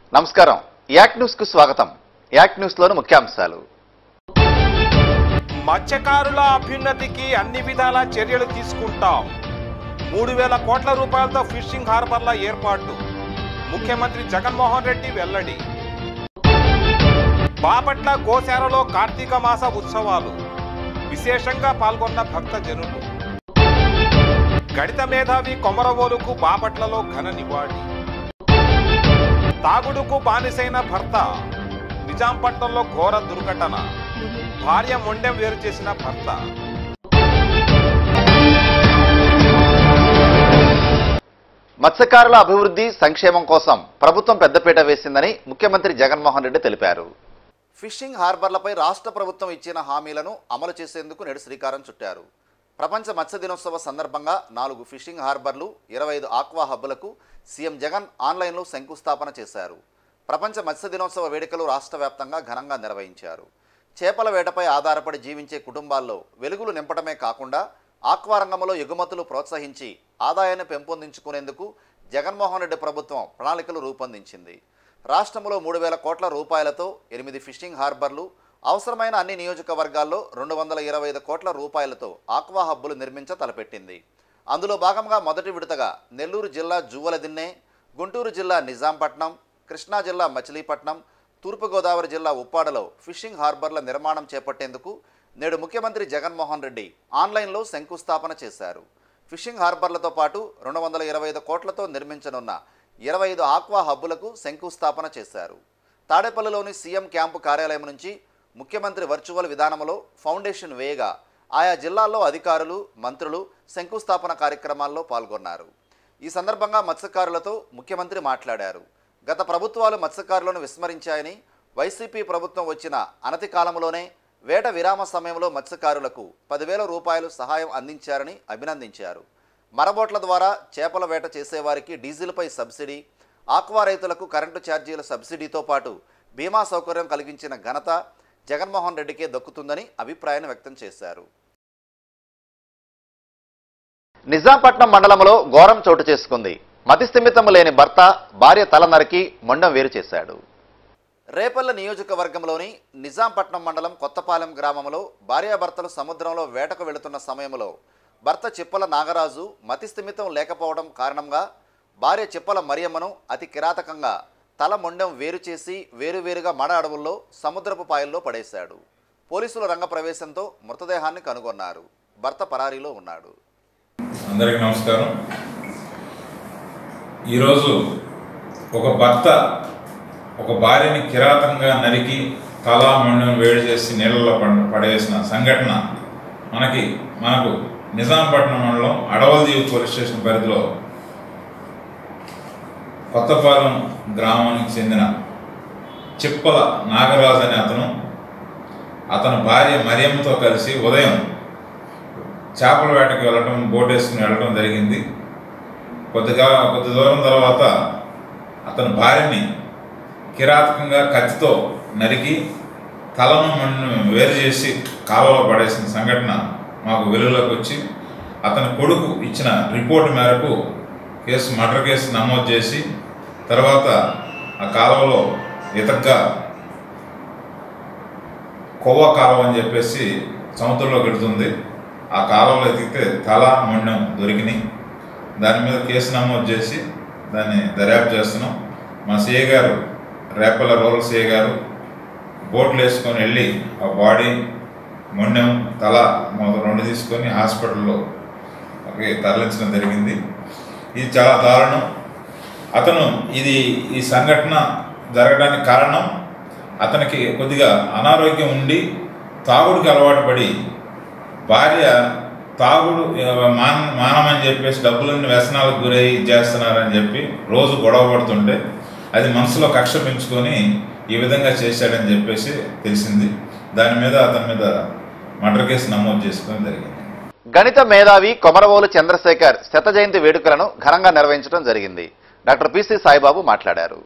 నమస్కారం యాక్ న్యూస్ కు స్వాగతం యాక్ న్యూస్ లోని ముఖ్యాంశాలు మత్స్యకారుల అభ్యున్నతికి అన్ని విధాల చర్యలు తీసుకుంటాం మూడు వేల కోట్ల రూపాయలతో ఫిషింగ్ హార్బర్ల ఏర్పాటు ముఖ్యమంత్రి జగన్మోహన్ రెడ్డి వెల్లడి బాపట్ల గోశాలలో కార్తీక మాస ఉత్సవాలు విశేషంగా పాల్గొన్న భక్త జనులు గణిత మేధావి కొమరవోలుకు బాపట్లలో ఘన నివాళి తాగుడుకు బానిసైన భర్త నిజాంపట్నంలో ఘోర దుర్ఘటన భార్య మొండెం వేరు చేసిన భర్త మత్స్యకారుల అభివృద్ధి సంక్షేమం కోసం ప్రభుత్వం పెద్దపీట వేసిందని ముఖ్యమంత్రి జగన్మోహన్ రెడ్డి తెలిపారు ఫిషింగ్ హార్బర్లపై రాష్ట్ర ప్రభుత్వం ఇచ్చిన హామీలను అమలు చేసేందుకు నేడు శ్రీకారం చుట్టారు ప్రపంచ మత్స్య దినోత్సవ సందర్భంగా నాలుగు ఫిషింగ్ హార్బర్లు ఇరవై ఐదు ఆక్వా హబ్బులకు సీఎం జగన్ ఆన్లైన్లో శంకుస్థాపన చేశారు ప్రపంచ మత్స్య దినోత్సవ వేడుకలు రాష్ట్ర వ్యాప్తంగా ఘనంగా నిర్వహించారు చేపల వేటపై ఆధారపడి జీవించే కుటుంబాల్లో వెలుగులు నింపడమే కాకుండా ఆక్వా రంగంలో ఎగుమతులు ప్రోత్సహించి ఆదాయాన్ని పెంపొందించుకునేందుకు జగన్మోహన్ రెడ్డి ప్రభుత్వం ప్రణాళికలు రూపొందించింది రాష్ట్రంలో మూడు వేల కోట్ల రూపాయలతో ఎనిమిది ఫిషింగ్ హార్బర్లు అవసరమైన అన్ని నియోజకవర్గాల్లో రెండు వందల ఇరవై ఐదు కోట్ల రూపాయలతో ఆక్వా హబ్బులు నిర్మించ తలపెట్టింది అందులో భాగంగా మొదటి విడతగా నెల్లూరు జిల్లా జువ్వలదిన్నె గుంటూరు జిల్లా నిజాంపట్నం కృష్ణా జిల్లా మచిలీపట్నం తూర్పుగోదావరి జిల్లా ఉప్పాడలో ఫిషింగ్ హార్బర్ల నిర్మాణం చేపట్టేందుకు నేడు ముఖ్యమంత్రి జగన్మోహన్ రెడ్డి ఆన్లైన్లో శంకుస్థాపన చేశారు ఫిషింగ్ హార్బర్లతో పాటు రెండు వందల ఇరవై ఐదు కోట్లతో నిర్మించనున్న ఇరవై ఐదు ఆక్వా హబ్బులకు శంకుస్థాపన చేశారు తాడేపల్లిలోని సీఎం క్యాంపు కార్యాలయం నుంచి ముఖ్యమంత్రి వర్చువల్ విధానంలో ఫౌండేషన్ వేయగా ఆయా జిల్లాల్లో అధికారులు మంత్రులు శంకుస్థాపన కార్యక్రమాల్లో పాల్గొన్నారు ఈ సందర్భంగా మత్స్యకారులతో ముఖ్యమంత్రి మాట్లాడారు గత ప్రభుత్వాలు మత్స్యకారులను విస్మరించాయని వైసీపీ ప్రభుత్వం వచ్చిన అనతి కాలంలోనే వేట విరామ సమయంలో మత్స్యకారులకు పదివేల రూపాయలు సహాయం అందించారని అభినందించారు మరబోట్ల ద్వారా చేపల వేట చేసేవారికి డీజిల్పై సబ్సిడీ ఆక్వా రైతులకు కరెంటు ఛార్జీల సబ్సిడీతో పాటు బీమా సౌకర్యం కలిగించిన ఘనత జగన్మోహన్ రెడ్డికే దక్కుతుందని అభిప్రాయాన్ని వ్యక్తం చేశారు నిజాంపట్నం మండలంలో ఘోరం చోటు చేసుకుంది మతిస్థిమితం లేని భర్త భార్య తల నరికి మొండం వేరు చేశాడు రేపల్ల నియోజకవర్గంలోని నిజాంపట్నం మండలం కొత్తపాలెం గ్రామంలో భార్యాభర్తలు సముద్రంలో వేటకు వెళుతున్న సమయంలో భర్త చిప్పల నాగరాజు మతిస్థిమితం లేకపోవడం కారణంగా భార్య చిప్పల మరియమ్మను అతి కిరాతకంగా తల మొండెం వేరు చేసి వేరువేరుగా మడ అడవుల్లో సముద్రపు పాయల్లో పడేశాడు పోలీసుల రంగ ప్రవేశంతో మృతదేహాన్ని కనుగొన్నారు భర్త పరారీలో ఉన్నాడు అందరికీ నమస్కారం ఈరోజు ఒక భర్త ఒక భార్యని కిరాతంగా నరికి తలా మొండెం వేడి చేసి నీళ్ళలో పడ- పడేసిన సంఘటన మనకి మనకు నిజాంపట్నం మండలం అడవల్దీవి పోలీస్ స్టేషన్ పరిధిలో కొత్తపాలెం గ్రామానికి చెందిన చిప్పల నాగరాజు అనే అతను అతని భార్య మరియమ్మతో కలిసి ఉదయం చేపల వేటకి వెళ్ళటం బోట్ వేసుకుని వెళ్ళటం జరిగింది కొద్దిగా కొద్ది దూరం తర్వాత అతని భార్యని కిరాతకంగా కత్తితో నరికి తలను మన్ను వేరు చేసి కాలువలో పడేసిన సంఘటన మాకు వెలుగులోకి వచ్చి అతని కొడుకు ఇచ్చిన రిపోర్ట్ మేరకు కేసు మర్డర్ కేసు నమోదు చేసి తర్వాత ఆ కాలువలో ఇతగ్గా కొవ్వ కాలువ అని చెప్పేసి సముద్రంలో గెడుతుంది ఆ కాలువలో ఎతికితే తల మొండం దొరికినాయి దాని మీద కేసు నమోదు చేసి దాన్ని దర్యాప్తు చేస్తున్నాం మా సిఏ గారు రేపల రూరల్ సిఏ గారు బోట్లు వేసుకొని వెళ్ళి ఆ బాడీ మొండెం తల మొదలు రెండు తీసుకొని హాస్పిటల్లో ఓకే తరలించడం జరిగింది ఇది చాలా దారుణం అతను ఇది ఈ సంఘటన జరగడానికి కారణం అతనికి కొద్దిగా అనారోగ్యం ఉండి తాగుడికి అలవాటు పడి భార్య తాగుడు ఆ, మాన మానమని చెప్పేసి డబ్బులన్నీ వ్యసనాలకు గురై ఇది చేస్తున్నారని చెప్పి రోజు గొడవ పడుతుంటే అది మనసులో కక్ష పెంచుకొని ఈ విధంగా చేశాడని చెప్పేసి తెలిసింది దాని మీద అతని మీద మర్డర్ కేసు నమోదు చేసుకోవడం జరిగింది గణిత మేధావి కొమరవోలు చంద్రశేఖర్ శత జయంతి వేడుకలను ఘనంగా నిర్వహించడం జరిగింది డాక్టర్ పిసి సాయిబాబు మాట్లాడారు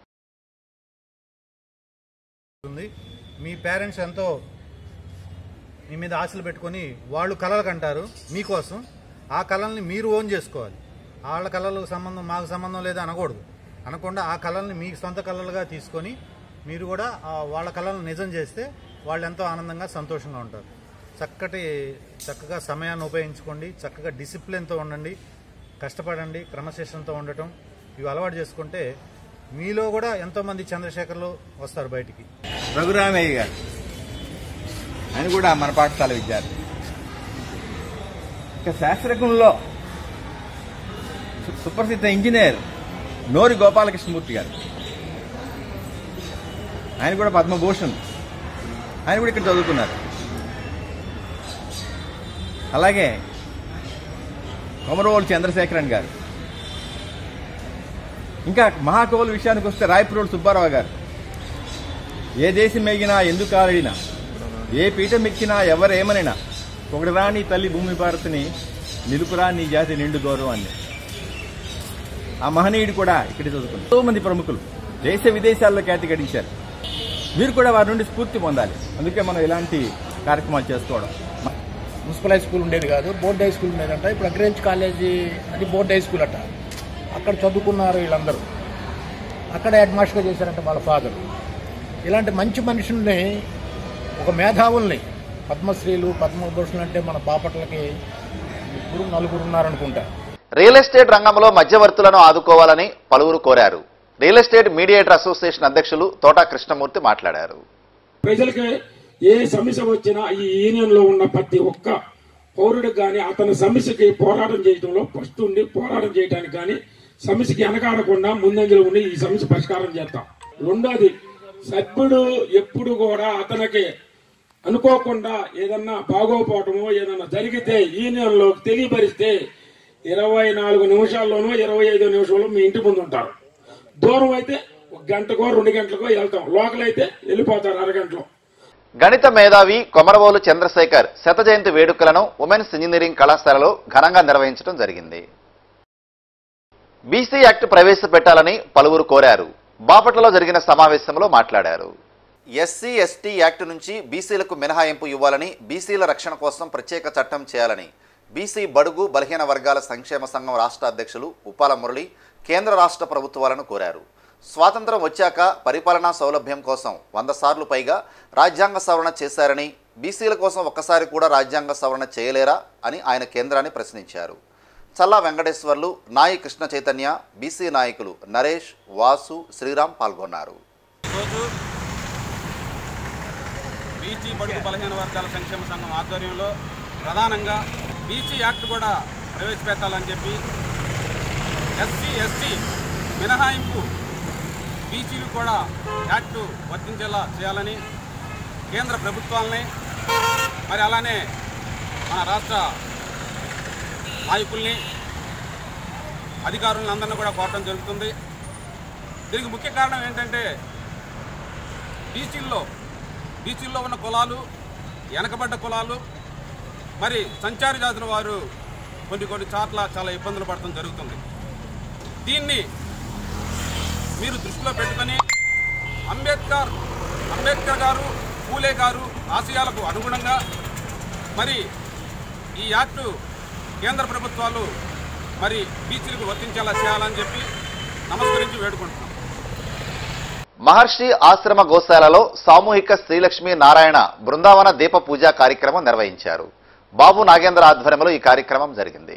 ఉంది మీ పేరెంట్స్ ఎంతో మీ మీద ఆశలు పెట్టుకొని వాళ్ళు కలలు కంటారు మీకోసం ఆ కళల్ని మీరు ఓన్ చేసుకోవాలి వాళ్ళ కళలకు సంబంధం మాకు సంబంధం లేదు అనకూడదు అనకుండా ఆ కళల్ని మీ సొంత కళలుగా తీసుకొని మీరు కూడా ఆ వాళ్ళ కళలను నిజం చేస్తే వాళ్ళు ఎంతో ఆనందంగా సంతోషంగా ఉంటారు చక్కటి చక్కగా సమయాన్ని ఉపయోగించుకోండి చక్కగా డిసిప్లిన్తో ఉండండి కష్టపడండి క్రమశిక్షణతో ఉండటం ఇవి అలవాటు చేసుకుంటే మీలో కూడా ఎంతోమంది చంద్రశేఖర్లు వస్తారు బయటికి రఘురామయ్య గారు ఆయన కూడా మన పాఠశాల విద్యార్థి ఇక శాస్త్రజ్ఞుల్లో సు- సుప్రసిద్ధ ఇంజనీర్ నోరి గోపాలకృష్ణమూర్తి గారు ఆయన కూడా పద్మభూషణ్ ఆయన కూడా ఇక్కడ చదువుకున్నారు అలాగే కొమరవోలు చంద్రశేఖరన్ గారు ఇంకా మహాకవుల విషయానికి వస్తే రాయపురోలు సుబ్బారావు గారు ఏ దేశం ఎగినా ఎందుకు ఆడినా ఏ పీఠం ఎక్కినా ఎవరేమనినా పొగడరా నీ తల్లి భూమి భారతిని నిలుపురా నీ జాతి నిండు గౌరవాన్ని ఆ మహనీయుడు కూడా ఇక్కడ చదువుకున్నారు ఎంతో మంది ప్రముఖులు దేశ విదేశాల్లో ఖ్యాతి గడించారు మీరు కూడా వారి నుండి స్ఫూర్తి పొందాలి అందుకే మనం ఇలాంటి కార్యక్రమాలు చేసుకోవడం మున్సిపల్ హై స్కూల్ ఉండేది కాదు బోర్డ్ హై స్కూల్ ఉండేదంట ఇప్పుడు అగ్రేంజ్ కాలేజీ అది బోర్డ్ హై స్కూల్ అట అక్కడ చదువుకున్నారు వీళ్ళందరూ అక్కడ హెడ్ మాస్టర్గా చేశారంట వాళ్ళ ఫాదర్ ఇలాంటి మంచి మనుషుల్ని ఒక మేధావుల్ని పద్మశ్రీలు పద్మభూషణులు అంటే మన బాపట్లకి ఇప్పుడు నలుగురు ఉన్నారనుకుంటా రియల్ ఎస్టేట్ రంగంలో మధ్యవర్తులను ఆదుకోవాలని పలువురు కోరారు రియల్ ఎస్టేట్ మీడియేటర్ అసోసియేషన్ అధ్యక్షులు తోటా కృష్ణమూర్తి మాట్లాడారు ప్రజలకి ఏ సమస్య వచ్చినా ఈ యూనియన్ లో ఉన్న ప్రతి ఒక్క పౌరుడికి కానీ అతని సమస్యకి పోరాటం చేయడంలో ఫస్ట్ ఉండి పోరాటం చేయడానికి కానీ సమస్యకి వెనకాడకుండా ముందంజలో ఉండి ఈ సమస్య పరిష్కారం చేస్తాం రెండోది సభ్యుడు ఎప్పుడు కూడా అతనికి అనుకోకుండా ఏదన్నా బాగోపోవటమో ఏదన్నా జరిగితే యూనియన్ లో తెలియపరిస్తే ఇరవై నాలుగు నిమిషాల్లోనో ఇరవై ఐదు నిమిషాల్లో మీ ఇంటి ముందు ఉంటారు దూరం అయితే ఒక గంటకో రెండు గంటలకో వెళ్తాం లోకల్ అయితే వెళ్ళిపోతారు అరగంటలో గణిత మేధావి కొమరవోలు చంద్రశేఖర్ శత జయంతి వేడుకలను ఉమెన్స్ ఇంజనీరింగ్ కళాశాలలో ఘనంగా నిర్వహించడం జరిగింది బీసీ యాక్ట్ ప్రవేశపెట్టాలని పలువురు కోరారు బాపట్లలో జరిగిన సమావేశంలో మాట్లాడారు ఎస్సీ ఎస్టీ యాక్ట్ నుంచి బీసీలకు మినహాయింపు ఇవ్వాలని బీసీల రక్షణ కోసం ప్రత్యేక చట్టం చేయాలని బీసీ బడుగు బలహీన వర్గాల సంక్షేమ సంఘం రాష్ట్ర అధ్యక్షులు ఉపాల మురళి కేంద్ర రాష్ట్ర ప్రభుత్వాలను కోరారు స్వాతంత్రం వచ్చాక పరిపాలనా సౌలభ్యం కోసం వంద సార్లు పైగా రాజ్యాంగ సవరణ చేశారని బీసీల కోసం ఒక్కసారి కూడా రాజ్యాంగ సవరణ చేయలేరా అని ఆయన కేంద్రాన్ని ప్రశ్నించారు చల్లా వెంకటేశ్వర్లు నాయి కృష్ణ చైతన్య బీసీ నాయకులు నరేష్ వాసు శ్రీరామ్ పాల్గొన్నారు ఈరోజు బీసీ బడుగు బలహీన వర్గాల సంక్షేమ సంఘం ఆధ్వర్యంలో ప్రధానంగా బీసీ యాక్ట్ కూడా ప్రవేశపెట్టాలని చెప్పి ఎస్సీ ఎస్టీ మినహాయింపు బీసీలు కూడా యాక్ట్ వర్తించేలా చేయాలని కేంద్ర ప్రభుత్వాలని మరి అలానే మన రాష్ట్ర నాయకుల్ని అధికారులను అందరినీ కూడా కోరడం జరుగుతుంది దీనికి ముఖ్య కారణం ఏంటంటే బీసీల్లో బీసీల్లో ఉన్న కులాలు వెనకబడ్డ కులాలు మరి సంచారి జాతుల వారు కొన్ని కొన్ని చోట్ల చాలా ఇబ్బందులు పడటం జరుగుతుంది దీన్ని మీరు దృష్టిలో పెట్టుకొని అంబేద్కర్ అంబేద్కర్ గారు పూలే గారు ఆశయాలకు అనుగుణంగా మరి ఈ యాక్టు కేంద్ర ప్రభుత్వాలు మరి బీసీలకు వర్తించేలా చేయాలని చెప్పి నమస్కరించి వేడుకుంటున్నాం మహర్షి ఆశ్రమ గోశాలలో సామూహిక శ్రీలక్ష్మి నారాయణ బృందావన దీప పూజా కార్యక్రమం నిర్వహించారు బాబు నాగేంద్ర ఆధ్వర్యంలో ఈ కార్యక్రమం జరిగింది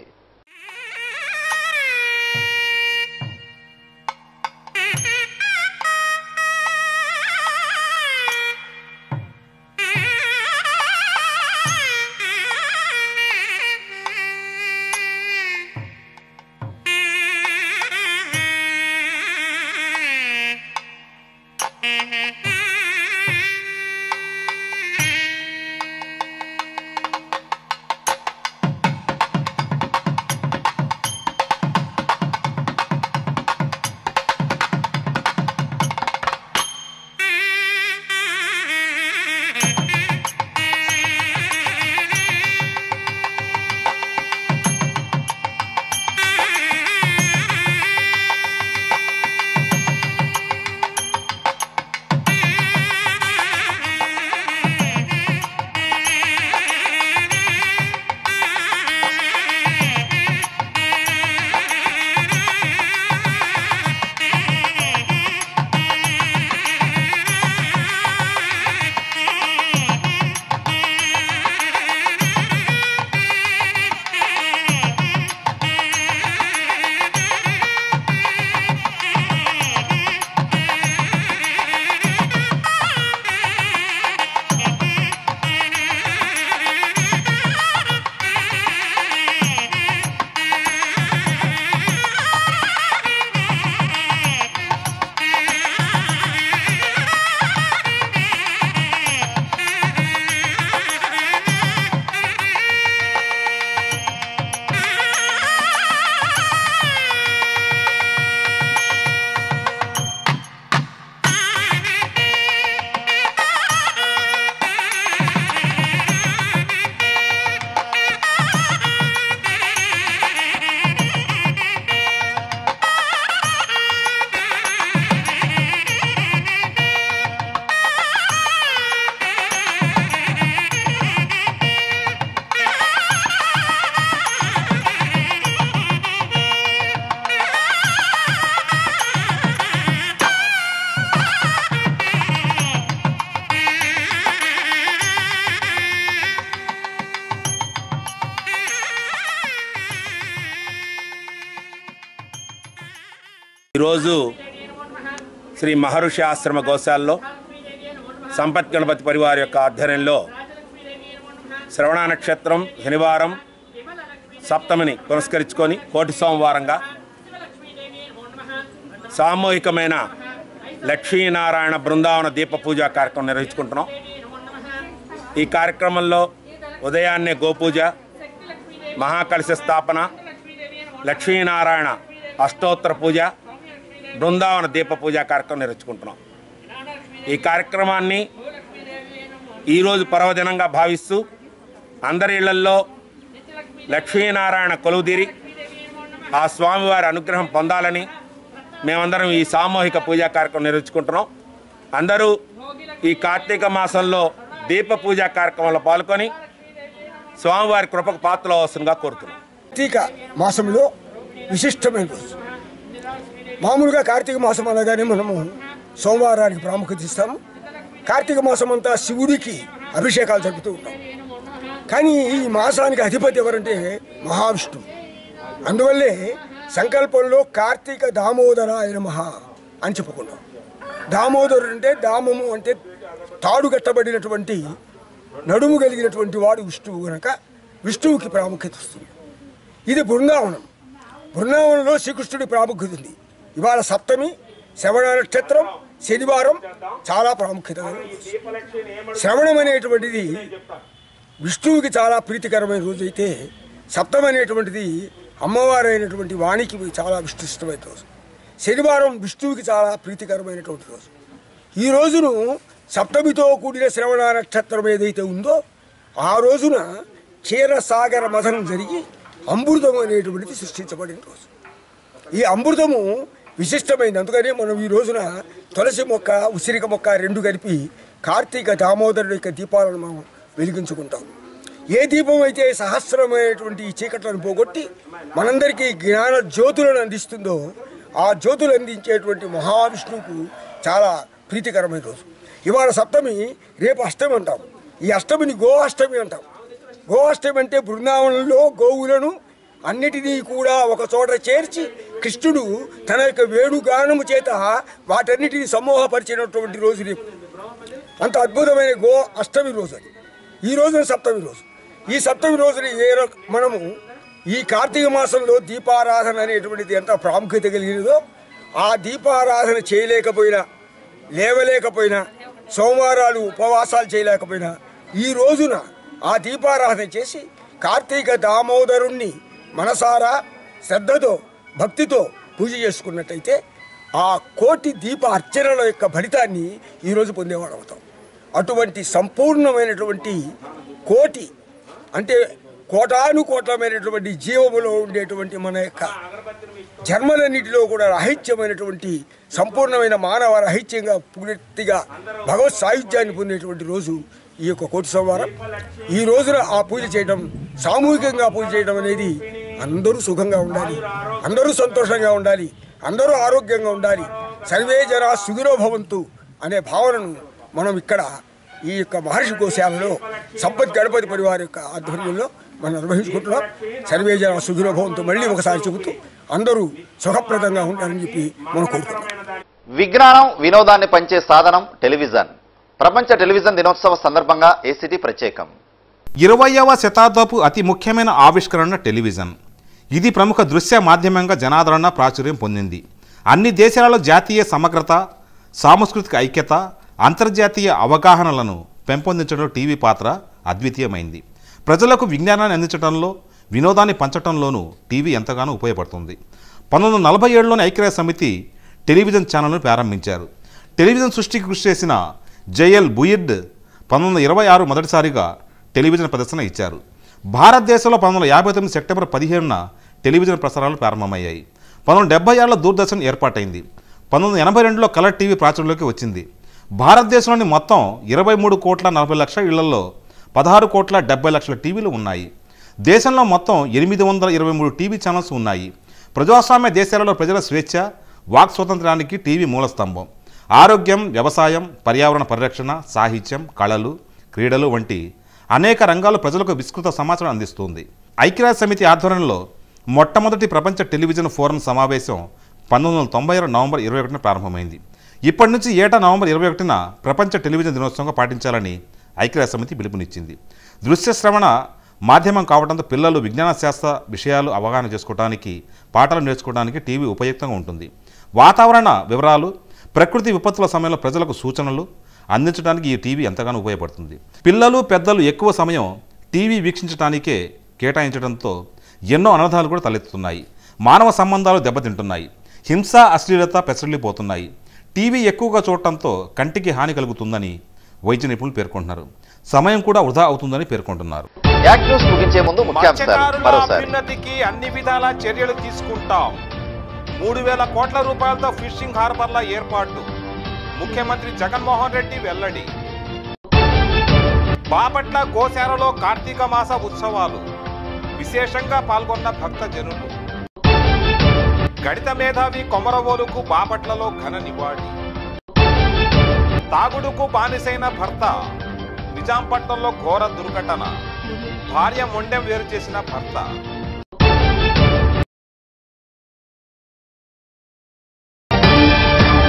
ఈరోజు శ్రీ మహర్షి ఆశ్రమ గోశాలలో సంపత్ గణపతి పరివార్ యొక్క ఆధ్వర్యంలో శ్రవణ నక్షత్రం శనివారం సప్తమిని పురస్కరించుకొని కోటి సోమవారంగా సామూహికమైన లక్ష్మీనారాయణ బృందావన దీప పూజ కార్యక్రమం నిర్వహించుకుంటున్నాం ఈ కార్యక్రమంలో ఉదయాన్నే గోపూజ మహాకలశ స్థాపన లక్ష్మీనారాయణ అష్టోత్తర పూజ బృందావన దీప పూజ కార్యక్రమం నిర్వహించుకుంటున్నాం ఈ కార్యక్రమాన్ని ఈరోజు పర్వదినంగా భావిస్తూ అందరి ఇళ్లల్లో లక్ష్మీనారాయణ కొలువుదీరి ఆ స్వామివారి అనుగ్రహం పొందాలని మేమందరం ఈ సామూహిక పూజా కార్యక్రమం నిర్వహించుకుంటున్నాం అందరూ ఈ కార్తీక మాసంలో దీప పూజా కార్యక్రమంలో పాల్గొని స్వామివారి కృపకు పాత్రలు అవసరంగా కోరుతున్నాం కార్తీక మాసంలో విశిష్టమైన రోజు మామూలుగా కార్తీక మాసం అనగానే మనము సోమవారానికి ప్రాముఖ్యత ఇస్తాము కార్తీక మాసం అంతా శివుడికి అభిషేకాలు జరుపుతూ ఉంటాం కానీ ఈ మాసానికి అధిపతి ఎవరంటే మహావిష్ణువు అందువల్లే సంకల్పంలో కార్తీక దామోదర ఆయన మహా అని చెప్పుకున్నాం దామోదరుడు అంటే దామము అంటే తాడు కట్టబడినటువంటి నడుము కలిగినటువంటి వాడు విష్ణువు కనుక విష్ణువుకి ప్రాముఖ్యత వస్తుంది ఇది బృందావనం బృందావనంలో శ్రీకృష్ణుడి ప్రాముఖ్యత ఉంది ఇవాళ సప్తమి శ్రవణ నక్షత్రం శనివారం చాలా ప్రాముఖ్యత గల రోజు. శ్రవణం అనేటువంటిది విష్ణువుకి చాలా ప్రీతికరమైన రోజు అయితే సప్తం అనేటువంటిది అమ్మవారైనటువంటి వాణికి చాలా విశిష్టమైన రోజు శనివారం విష్ణువుకి చాలా ప్రీతికరమైనటువంటి రోజు ఈ రోజును సప్తమితో కూడిన శ్రవణ నక్షత్రం ఏదైతే ఉందో ఆ రోజున క్షీరసాగర మథనం జరిగి అమృతం అనేటువంటిది సృష్టించబడిన రోజు ఈ అమృతము విశిష్టమైంది అందుకనే మనం ఈ రోజున తులసి మొక్క ఉసిరిక మొక్క రెండు కలిపి కార్తీక దామోదరుడి యొక్క దీపాలను మనం వెలిగించుకుంటాం ఏ దీపం అయితే సహస్రమైనటువంటి ఈ చీకట్లను పోగొట్టి మనందరికీ జ్ఞాన జ్యోతులను అందిస్తుందో ఆ జ్యోతులు అందించేటువంటి మహావిష్ణువుకు చాలా ప్రీతికరమైన రోజు ఇవాళ సప్తమి రేపు అష్టమి అంటాం ఈ అష్టమిని గో అష్టమి అంటాం గో అష్టమి అంటే బృందావనంలో గోవులను అన్నిటినీ కూడా ఒక చోట చేర్చి కృష్ణుడు తన యొక్క వేణుగానము చేత వాటన్నిటిని సమూహపరిచినటువంటి రోజు రేపు అంత అద్భుతమైన గో అష్టమి రోజు అది ఈ రోజున సప్తమి రోజు ఈ సప్తమి రోజున ఏ రక- మనము ఈ కార్తీక మాసంలో దీపారాధన అనేటువంటిది ఎంత ప్రాముఖ్యత కలిగినదో ఆ దీపారాధన చేయలేకపోయినా లేవలేకపోయినా సోమవారాలు ఉపవాసాలు చేయలేకపోయినా ఈ రోజున ఆ దీపారాధన చేసి కార్తీక దామోదరుణ్ణి మనసారా శ్రద్ధతో భక్తితో పూజ చేసుకున్నట్టయితే ఆ కోటి దీప అర్చనల యొక్క ఫలితాన్ని ఈరోజు పొందేవాడు అవుతాం అటువంటి సంపూర్ణమైనటువంటి కోటి అంటే కోటాను కోట్లమైనటువంటి జీవములో ఉండేటువంటి మన యొక్క జన్మలన్నిటిలో కూడా రహిత్యమైనటువంటి సంపూర్ణమైన మానవ రహిత్యంగా పూర్తిగా భగవత్ సాయుధ్యాన్ని పొందేటువంటి రోజు ఈ యొక్క కోటి సోమవారం ఈ రోజున ఆ పూజ చేయడం సామూహికంగా పూజ చేయడం అనేది అందరూ సుఖంగా ఉండాలి అందరూ సంతోషంగా ఉండాలి అందరూ ఆరోగ్యంగా ఉండాలి సర్వే జరా సుగిరో భవంతు అనే భావనను మనం ఇక్కడ ఈ యొక్క మహర్షి గోశాలలో సంపత్ గణపతి పరివార్ యొక్క ఆధ్వర్యంలో మనం నిర్వహించుకుంటున్నాం సర్వే జన సుఖిరో భవంతు మళ్ళీ ఒకసారి చెబుతూ అందరూ సుఖప్రదంగా ఉండాలని చెప్పి మనం కోరుకుంటున్నాం విజ్ఞానం వినోదాన్ని పంచే సాధనం టెలివిజన్ ప్రపంచ టెలివిజన్ దినోత్సవ సందర్భంగా ఏసీటీ ప్రత్యేకం ఇరవయవ శతాబ్దపు అతి ముఖ్యమైన ఆవిష్కరణ టెలివిజన్ ఇది ప్రముఖ దృశ్య మాధ్యమంగా జనాదరణ ప్రాచుర్యం పొందింది అన్ని దేశాలలో జాతీయ సమగ్రత సాంస్కృతిక ఐక్యత అంతర్జాతీయ అవగాహనలను పెంపొందించడంలో టీవీ పాత్ర అద్వితీయమైంది ప్రజలకు విజ్ఞానాన్ని అందించడంలో వినోదాన్ని పంచడంలోనూ టీవీ ఎంతగానో ఉపయోగపడుతుంది పంతొమ్మిది వందల నలభై ఏడులోని ఐక్యరాజ్య సమితి టెలివిజన్ ఛానల్ను ప్రారంభించారు టెలివిజన్ సృష్టికి కృషి చేసిన జేఎల్ బుయిర్డ్ పంతొమ్మిది వందల ఇరవై ఆరు మొదటిసారిగా టెలివిజన్ ప్రదర్శన ఇచ్చారు భారతదేశంలో పంతొమ్మిది వందల యాభై తొమ్మిది సెప్టెంబర్ పదిహేనున టెలివిజన్ ప్రసారాలు ప్రారంభమయ్యాయి పంతొమ్మిది వందల డెబ్బై ఆరులో దూరదర్శన్ ఏర్పాటైంది పంతొమ్మిది వందల ఎనభై రెండులో కలర్ టీవీ ప్రాచుర్యంలోకి వచ్చింది భారతదేశంలోని మొత్తం ఇరవై మూడు కోట్ల నలభై లక్షల ఇళ్లలో పదహారు కోట్ల డెబ్బై లక్షల టీవీలు ఉన్నాయి దేశంలో మొత్తం ఎనిమిది వందల ఇరవై మూడు టీవీ ఛానల్స్ ఉన్నాయి ప్రజాస్వామ్య దేశాలలో ప్రజల స్వేచ్ఛ వాక్ స్వాతంత్రానికి టీవీ మూలస్తంభం ఆరోగ్యం వ్యవసాయం పర్యావరణ పరిరక్షణ సాహిత్యం కళలు క్రీడలు వంటి అనేక రంగాలు ప్రజలకు విస్తృత సమాచారం అందిస్తుంది ఐక్యరాజ్య సమితి ఆధ్వర్యంలో మొట్టమొదటి ప్రపంచ టెలివిజన్ ఫోరం సమావేశం పంతొమ్మిది వందల తొంభై ఆరు నవంబర్ ఇరవై ఒకటిన ప్రారంభమైంది ఇప్పటి నుంచి ఏటా నవంబర్ ఇరవై ఒకటిన ప్రపంచ టెలివిజన్ దినోత్సవంగా పాటించాలని ఐక్యరాజ్య సమితి పిలుపునిచ్చింది దృశ్య శ్రవణ మాధ్యమం కావడంతో పిల్లలు విజ్ఞాన శాస్త్ర విషయాలు అవగాహన చేసుకోవడానికి పాఠాలు నేర్చుకోవడానికి టీవీ ఉపయుక్తంగా ఉంటుంది వాతావరణ వివరాలు ప్రకృతి విపత్తుల సమయంలో ప్రజలకు సూచనలు అందించడానికి ఈ టీవీ ఎంతగానో ఉపయోగపడుతుంది పిల్లలు పెద్దలు ఎక్కువ సమయం టీవీ వీక్షించడానికే కేటాయించడంతో ఎన్నో అనర్థాలు కూడా తలెత్తుతున్నాయి మానవ సంబంధాలు దెబ్బతింటున్నాయి హింస అశ్లీలత పెసరిల్లిపోతున్నాయి టీవీ ఎక్కువగా చూడటంతో కంటికి హాని కలుగుతుందని వైద్య నిపుణులు పేర్కొంటున్నారు సమయం కూడా వృధా అవుతుందని పేర్కొంటున్నారు యాక్ట్ న్యూస్ ముగించే ముందు ముఖ్యాంశాలు మత్స్యకారుల మరోసారి అభ్యున్నతికి అన్ని విధాల చర్యలు తీసుకుంటాం మూడు వేల కోట్ల రూపాయలతో ఫిషింగ్ హార్బర్ల ఏర్పాటు ముఖ్యమంత్రి జగన్మోహన్ రెడ్డి వెల్లడి బాపట్ల గోశాలలో కార్తీక మాస ఉత్సవాలు విశేషంగా పాల్గొన్న భక్త జనులు గణిత మేధావి కొమరవోలుకు బాపట్లలో ఘన నివాళి తాగుడుకు బానిసైన భర్త నిజాంపట్నంలో ఘోర దుర్ఘటన భార్య మొండెం వేరు చేసిన భర్త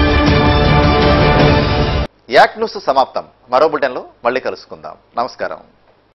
యాక్ట్ న్యూస్ సమాప్తం మరో బులెటిన్లో మళ్ళీ కలుసుకుందాం నమస్కారం